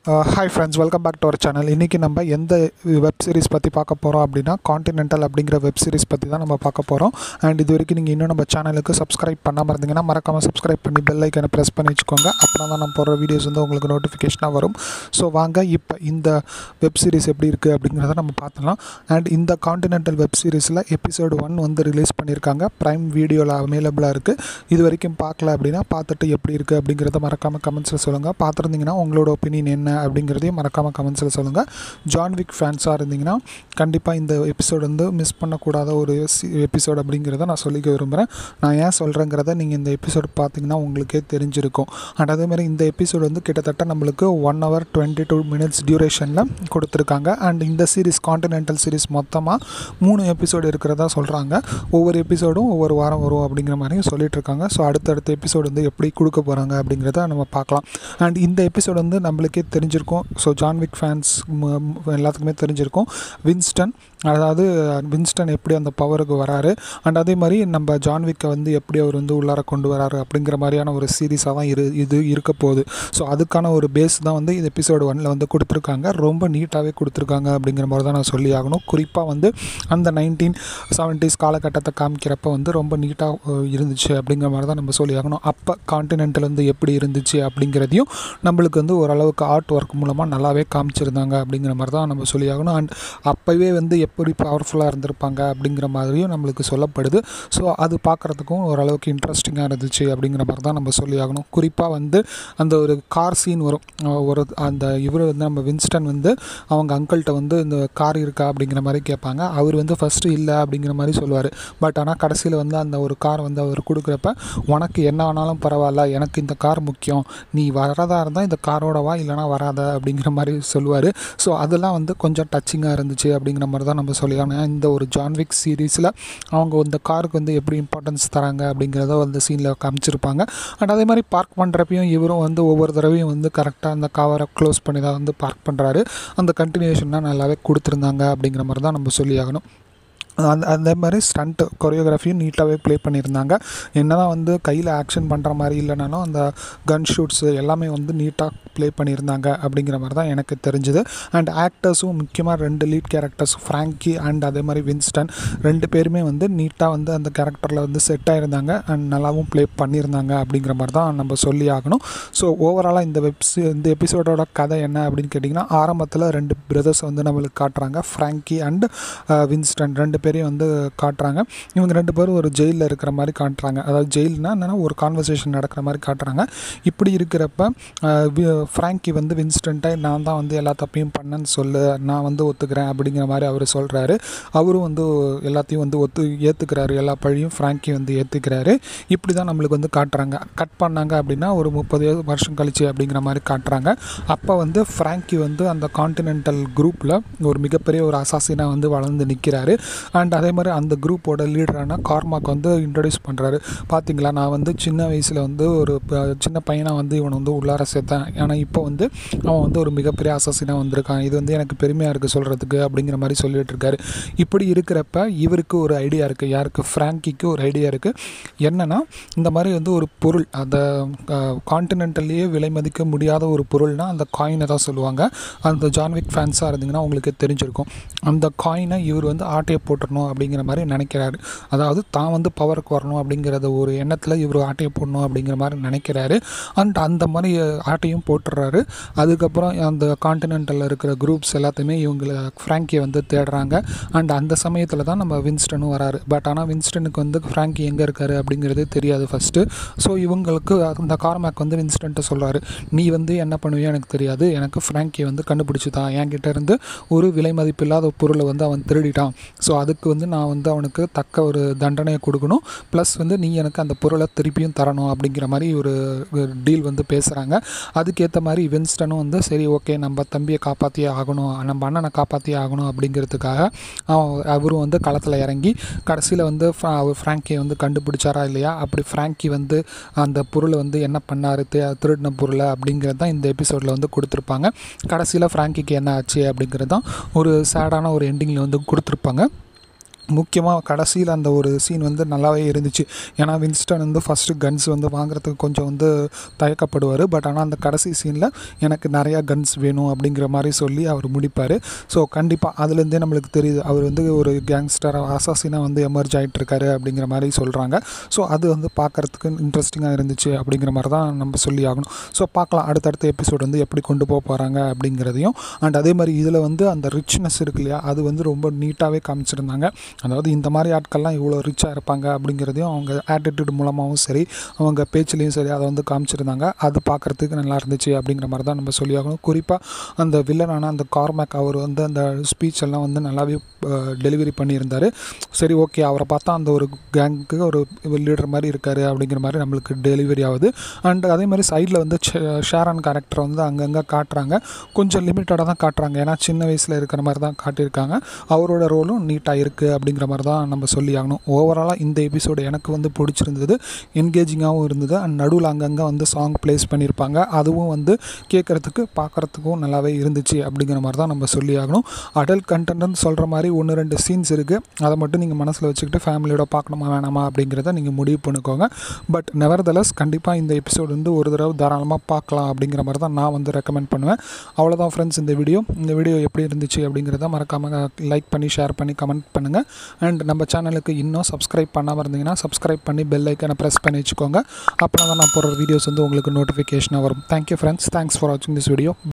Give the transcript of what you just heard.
hi friends welcome back to our channel இன்றைக்கி நம்ம எந்த வெப் சீரிஸ் பற்றி பார்க்க போகிறோம் அப்படின்னா காண்டினென்டல் அப்படிங்கிற வெப் சீரிஸ் பற்றி தான் நம்ம பார்க்க போகிறோம் அண்ட் இது வரைக்கும் நீங்கள் இன்னும் நம்ம சேனலுக்கு சப்ஸ்கிரைப் பண்ணாமல் இருந்தீங்கன்னா மறக்காமல் சப்ஸ்கிரைப் பண்ணி பெல் ஐக்கனை ப்ரெஸ் பண்ணி வச்சுக்கோங்க அப்படின்னா தான் நம்ம போடுற வீடியோஸ் வந்து உங்களுக்கு நோட்டிஃபிகேஷனாக வரும் ஸோ வாங்க இப்போ இந்த வெப் சீரிஸ் எப்படி இருக்குது அப்படிங்கிறத நம்ம பார்த்துலாம் அண்ட் இந்த காண்டினென்டல் வெப் சீரிஸில் எபிசோடு ஒன் வந்து ரிலீஸ் பண்ணியிருக்காங்க ப்ரைம் வீடியோவில் அவைலபிளாக இருக்குது இது வரைக்கும் பார்க்கல அப்படின்னா பார்த்துட்டு எப்படி இருக்குது அப்படிங்கிறத மறக்காமல் கமெண்ட்ஸில் சொல்லுங்கள் பார்த்துருந்தீங்கன்னா உங்களோட ஒப்பீனியன் என்ன அப்படிங்கிறதையும் மறக்காமல் கமெண்ட்ஸில் சொல்லுங்கள் ஜான் விக் ஃபேன்ஸாக இருந்தீங்கன்னா கண்டிப்பாக இந்த எபிசோடு வந்து மிஸ் பண்ணக்கூடாத ஒரு எபிசோட் அப்படிங்கிறத நான் சொல்லிக்க விரும்புகிறேன் நான் ஏன் சொல்கிறேங்கிறத நீங்கள் இந்த எபிசோடு பார்த்தீங்கன்னா உங்களுக்கே தெரிஞ்சிருக்கும் அண்ட் அதே மாதிரி இந்த எபிசோடு வந்து கிட்டத்தட்ட நம்மளுக்கு one hour twenty two minutes டியூரேஷனில் கொடுத்துருக்காங்க அண்ட் இந்த சீரிஸ் காண்டினென்டல் சீரிஸ் மொத்தமாக மூணு எபிசோடு இருக்கிறதா சொல்கிறாங்க ஒவ்வொரு எபிசோடும் ஒவ்வொரு வாரம் வரும் அப்படிங்கிற மாதிரியும் சொல்லிட்டு இருக்காங்க ஸோ அடுத்தடுத்த எபிசோடு வந்து எப்படி கொடுக்க போகிறாங்க அப்படிங்கிறத நம்ம பார்க்கலாம் அண்ட் இந்த எபிசோடு வந்து நம்மளுக்கே தெரிஞ்சிருக்கும் ஸோ ஜான்விக் ஃபேன்ஸ் எல்லாத்துக்குமே தெரிஞ்சிருக்கும் வின்ஸ்டன் அதாவது வின்ஸ்டன் எப்படி அந்த பவருக்கு வராரு அண்ட் அதே மாதிரி நம்ம ஜான்விக்கை வந்து எப்படி அவர் வந்து உள்ளார கொண்டு வராரு அப்படிங்கிற மாதிரியான ஒரு சீரீஸாக தான் இரு இது இருக்க போகுது ஸோ அதுக்கான ஒரு பேஸ் தான் வந்து இந்த எபிசோடு ஒன்னில் வந்து கொடுத்துருக்காங்க ரொம்ப நீட்டாகவே கொடுத்துருக்காங்க அப்படிங்கிற மாதிரி தான் நான் சொல்லி ஆகணும் குறிப்பாக வந்து அந்த நைன்டீன் செவன்ட்டீஸ் காலகட்டத்தை காமிக்கிறப்ப வந்து ரொம்ப நீட்டாக இருந்துச்சு அப்படிங்கிற மாதிரி தான் நம்ம சொல்லி ஆகணும் அப்போ காண்டினென்டல் வந்து எப்படி இருந்துச்சு அப்படிங்கிறதையும் நம்மளுக்கு வந்து ஓரளவுக்கு ஆர்ட் ஒர்க் மூலமாக நல்லாவே காமிச்சிருந்தாங்க அப்படிங்கிற மாதிரி தான் நம்ம சொல்லி ஆகணும் அண்ட் அப்போவே வந்து எப்படி பவர்ஃபுல்லாக இருந்திருப்பாங்க அப்படிங்கிற மாதிரியும் நம்மளுக்கு சொல்லப்படுது ஸோ அது பார்க்குறதுக்கும் ஓரளவுக்கு இன்ட்ரெஸ்டிங்காக இருந்துச்சு அப்படிங்கிற மாதிரி தான் நம்ம சொல்லி ஆகணும் குறிப்பாக வந்து அந்த ஒரு கார் சீன் வரும் ஒரு அந்த இவர் வந்து நம்ம வின்ஸ்டன் வந்து அவங்க அங்கிள்கிட்ட வந்து இந்த கார் இருக்கா அப்படிங்கிற மாதிரி கேட்பாங்க அவர் வந்து ஃபஸ்ட்டு இல்லை அப்படிங்கிற மாதிரி சொல்லுவார் பட் ஆனால் கடைசியில் வந்து அந்த ஒரு கார் வந்து அவர் கொடுக்குறப்ப உனக்கு என்ன ஆனாலும் பரவாயில்ல எனக்கு இந்த கார் முக்கியம் நீ வரதா இருந்தால் இந்த காரோட வா இல்லைனா வராத அப்படிங்கிற மாதிரி சொல்லுவார் ஸோ அதெல்லாம் வந்து கொஞ்சம் டச்சிங்காக இருந்துச்சு அப்படிங்கிற மாதிரி தான் நம்ம சொல்லியானோம் இந்த ஒரு ஜான்விக் சீரீஸில் அவங்க இந்த காருக்கு வந்து எப்படி இம்பார்ட்டன்ஸ் தராங்க அப்படிங்கிறத அந்த சீனில் காமிச்சிருப்பாங்க அண்ட் அதே மாதிரி பார்க் பண்ணுறப்பையும் இவரும் வந்து ஒவ்வொரு தடவையும் வந்து கரெக்டாக அந்த கவரை க்ளோஸ் பண்ணி தான் வந்து பார்க் பண்ணுறாரு அந்த கண்டினியூஷன்லாம் நல்லாவே கொடுத்துருந்தாங்க அப்படிங்கிற மாதிரி தான் நம்ம சொல்லி ஆகணும் அந்த அந்த மாதிரி ஸ்டண்ட் கொரியோகிராஃபியும் நீட்டாகவே ப்ளே பண்ணியிருந்தாங்க என்ன தான் வந்து கையில் ஆக்ஷன் பண்ணுற மாதிரி இல்லைனாலும் அந்த கன் ஷூட்ஸு எல்லாமே வந்து நீட்டாக ப்ளே பண்ணியிருந்தாங்க அப்படிங்கிற மாதிரி தான் எனக்கு தெரிஞ்சுது அண்ட் ஆக்டர்ஸும் முக்கியமாக ரெண்டு லீட் கேரக்டர்ஸ் ஃப்ராங்கி அண்ட் அதே மாதிரி வின்ஸ்டன் ரெண்டு பேருமே வந்து நீட்டாக வந்து அந்த கேரக்டரில் வந்து செட் ஆகிருந்தாங்க அண்ட் நல்லாவும் ப்ளே பண்ணியிருந்தாங்க அப்படிங்கிற மாதிரி தான் நம்ம சொல்லி ஆகணும் ஸோ ஓவராலாக இந்த வெப்ஸ் இந்த எபிசோடோட கதை என்ன அப்படின்னு கேட்டிங்கன்னா ஆரம்பத்தில் ரெண்டு பிரதர்ஸ் வந்து நம்மளுக்கு காட்டுறாங்க ஃப்ராங்கி அண்ட் வின்ஸ்டன் ரெண்டு பேரையும் வந்து காட்டுறாங்க இவங்க ரெண்டு பேரும் ஒரு ஜெயிலில் இருக்கிற மாதிரி காட்டுறாங்க அதாவது ஜெயில்னா என்னென்னா ஒரு கான்வர்சேஷன் நடக்கிற மாதிரி காட்டுறாங்க இப்படி இருக்கிறப்ப ஃப்ராங்கி வந்து வின்ஸ்டன்ட்டை நான் தான் வந்து எல்லா தப்பையும் பண்ணேன்னு சொல்லு நான் வந்து ஒத்துக்கிறேன் அப்படிங்கிற மாதிரி அவர் சொல்கிறாரு அவரும் வந்து எல்லாத்தையும் வந்து ஒத்து ஏற்றுக்கிறாரு எல்லா பழியும் ஃப்ராங்கி வந்து ஏற்றுக்கிறாரு இப்படி தான் நம்மளுக்கு வந்து காட்டுறாங்க கட் பண்ணாங்க அப்படின்னா ஒரு முப்பது வருஷம் கழிச்சு அப்படிங்கிற மாதிரி காட்டுறாங்க அப்போ வந்து ஃப்ராங்கி வந்து அந்த காண்டினென்டல் குரூப்பில் ஒரு மிகப்பெரிய ஒரு அசாசினாக வந்து வளர்ந்து நிற்கிறாரு அண்ட் அதே மாதிரி அந்த குரூப்போட லீடரான கார்மாக் வந்து இன்ட்ரடியூஸ் பண்ணுறாரு பார்த்தீங்களா நான் வந்து சின்ன வயசில் வந்து ஒரு சின்ன பையனாக வந்து இவனை வந்து உள்ளார சேர்த்தேன் ஆனால் இப்போ வந்து அவன் வந்து ஒரு மிகப்பெரிய அசாசினாக வந்திருக்கான் இது வந்து எனக்கு பெருமையாக இருக்குது சொல்கிறதுக்கு அப்படிங்கிற மாதிரி சொல்லிட்டு இருக்காரு இப்படி இருக்கிறப்ப இவருக்கு ஒரு ஐடியா இருக்குது யாருக்கு ஃப்ராங்கிக்கு ஒரு ஐடியா இருக்குது என்னென்னா இந்த மாதிரி வந்து ஒரு பொருள் அந்த காண்டினென்டல்லையே விலை மதிக்க முடியாத ஒரு பொருள்னால் அந்த காயினை தான் சொல்லுவாங்க அந்த ஜான்விக் ஃபேன்ஸாக இருந்தீங்கன்னா உங்களுக்கு தெரிஞ்சிருக்கும் அந்த காயினை இவர் வந்து ஆட்டையை போட்டுடணும் அப்படிங்கிற மாதிரி நினைக்கிறாரு அதாவது தான் வந்து பவருக்கு வரணும் அப்படிங்கிறத ஒரு எண்ணத்தில் இவர் ஆட்டையை போடணும் அப்படிங்கிற மாதிரி நினைக்கிறாரு அண்ட் அந்த மாதிரி ஆட்டையும் போட்டுடுறாரு அதுக்கப்புறம் அந்த காண்டினென்டலில் இருக்கிற குரூப்ஸ் எல்லாத்தையுமே இவங்களை ஃப்ராங்கியை வந்து தேடுறாங்க அண்ட் அந்த சமயத்தில் தான் நம்ம வின்ஸ்டனும் வராரு பட் ஆனால் வின்ஸ்டனுக்கு வந்து ஃப்ராங்கி எங்கே இருக்காரு அப்படிங்கிறது தெரியாது ஃபஸ்ட்டு ஸோ இவங்களுக்கு அந்த கார்மேக் வந்து வின்ஸ்டன்ட்ட சொல்கிறாரு நீ வந்து என்ன பண்ணுவியோ எனக்கு தெரியாது எனக்கு ஃப்ராங்கியை வந்து கண்டுபிடிச்சி தான் என்கிட்ட இருந்து ஒரு விலை மதிப்பில்லாத பொருளை வந்து அவன் திருடிட்டான் ஸோ அதுக்கு வந்து நான் வந்து அவனுக்கு தக்க ஒரு தண்டனையை கொடுக்கணும் ப்ளஸ் வந்து நீ எனக்கு அந்த பொருளை திருப்பியும் தரணும் அப்படிங்கிற மாதிரி ஒரு டீல் வந்து பேசுகிறாங்க அதுக்கேற்ற மாதிரி வின்ஸ்டனும் வந்து சரி ஓகே நம்ம தம்பியை காப்பாற்றியே ஆகணும் நம்ம அண்ணனை காப்பாற்றியே ஆகணும் அப்படிங்கிறதுக்காக அவரும் வந்து களத்தில் இறங்கி கடைசியில் வந்து அவர் ஃப்ராங்கியை வந்து கண்டுபிடிச்சாரா இல்லையா அப்படி ஃப்ராங்கி வந்து அந்த பொருளை வந்து என்ன பண்ணார் திருடின பொருளை அப்படிங்கிறது தான் இந்த எபிசோடில் வந்து கொடுத்துருப்பாங்க கடைசியில் ஃப்ராங்கிக்கு என்ன ஆச்சு அப்படிங்கிறது தான் ஒரு சேடான ஒரு எண்டிங்கில் வந்து கொடுத்துருப்பாங்க முக்கியமாக கடைசியில் அந்த ஒரு சீன் வந்து நல்லாவே இருந்துச்சு ஏன்னா வின்ஸ்டன் வந்து ஃபஸ்ட்டு கன்ஸ் வந்து வாங்குறதுக்கு கொஞ்சம் வந்து தயக்கப்படுவார் பட் ஆனால் அந்த கடைசி சீனில் எனக்கு நிறையா கன்ஸ் வேணும் அப்படிங்கிற மாதிரி சொல்லி அவர் முடிப்பார் ஸோ கண்டிப்பாக அதுலேருந்தே நம்மளுக்கு தெரியுது அவர் வந்து ஒரு கேங்ஸ்டர் அசாசினாக வந்து எமர்ஜ் ஆகிட்டு இருக்காரு அப்படிங்கிற மாதிரி சொல்கிறாங்க ஸோ அது வந்து பார்க்குறதுக்கு இன்ட்ரெஸ்டிங்காக இருந்துச்சு அப்படிங்கிற மாதிரி தான் நம்ம சொல்லி ஆகணும் ஸோ பார்க்கலாம் அடுத்தடுத்த எபிசோட் வந்து எப்படி கொண்டு போக போகிறாங்க அப்படிங்கிறதையும் அண்ட் அதே மாதிரி இதில் வந்து அந்த ரிச்னஸ் இருக்கு இல்லையா அது வந்து ரொம்ப நீட்டாகவே காமிச்சிருந்தாங்க அதாவது இந்த மாதிரி ஆட்கள்லாம் இவ்வளோ ரிச்சாக இருப்பாங்க அப்படிங்கிறதையும் அவங்க ஆட்டிடியூட் மூலமாகவும் சரி அவங்க பேச்சுலேயும் சரி அதை வந்து காமிச்சிருந்தாங்க அது பார்க்குறதுக்கு நல்லா இருந்துச்சு அப்படிங்கிற மாதிரி தான் நம்ம சொல்லி ஆகணும் குறிப்பாக அந்த வில்லனான அந்த கார்மேக் அவர் வந்து அந்த ஸ்பீச் எல்லாம் வந்து நல்லாவே டெலிவரி பண்ணியிருந்தார் சரி ஓகே அவரை பார்த்தா அந்த ஒரு கேங்க்கு ஒரு லீடர் மாதிரி இருக்கார் அப்படிங்கிற மாதிரி நம்மளுக்கு டெலிவரி ஆகுது அண்ட் அதே மாதிரி சைடில் வந்து ஷேரான் கேரக்டர் வந்து அங்கங்கே காட்டுறாங்க கொஞ்சம் லிமிட்டடாக தான் காட்டுறாங்க ஏன்னா சின்ன வயசில் இருக்கிற மாதிரி தான் காட்டியிருக்காங்க அவரோட ரோலும் நீட்டாக இருக்குது அப்படிங்கிற மாதிரி தான் நம்ம சொல்லி ஆகணும் ஓவராலாக இந்த எபிசோடு எனக்கு வந்து பிடிச்சிருந்தது என்கேஜிங்காகவும் இருந்தது அண்ட் நடுவில் அங்கங்கே வந்து சாங் ப்ளேஸ் பண்ணியிருப்பாங்க அதுவும் வந்து கேட்குறதுக்கு பார்க்குறதுக்கும் நல்லாவே இருந்துச்சு அப்படிங்கிற மாதிரி தான் நம்ம சொல்லி ஆகணும் அடல்ட் கண்டென்ட்னு சொல்கிற மாதிரி ஒன்று ரெண்டு சீன்ஸ் இருக்குது அதை மட்டும் நீங்கள் மனசில் வச்சுக்கிட்டு ஃபேமிலியோட பார்க்கணுமா வேணாமா அப்படிங்கிறத நீங்கள் முடிவு பண்ணிக்கோங்க பட் நெவர்தலஸ் கண்டிப்பாக இந்த எபிசோடு வந்து ஒரு தடவை தாராளமாக பார்க்கலாம் அப்படிங்கிற மாதிரி தான் நான் வந்து ரெக்கமெண்ட் பண்ணுவேன் அவ்வளோதான் ஃப்ரெண்ட்ஸ் இந்த வீடியோ இந்த வீடியோ எப்படி இருந்துச்சு அப்படிங்கிறத மறக்காமல் லைக் பண்ணி ஷேர் பண்ணி கமெண்ட் பண்ணுங்கள் அண்ட் நம்ம சேனலுக்கு இன்னும் சப்ஸ்கிரைப் பண்ணாமல் இருந்தீங்கன்னா சப்ஸ்கிரைப் பண்ணி பெல் ஐக்கனை ப்ரெஸ் பண்ணி வச்சுக்கோங்க அப்போ தான் நான் போடுற வீடியோஸ் வந்து உங்களுக்கு நோட்டிஃபிகேஷனாக வரும் தேங்க்யூ ஃப்ரெண்ட்ஸ் தேங்க்ஸ் ஃபார் வாட்சிங் திஸ் வீடியோ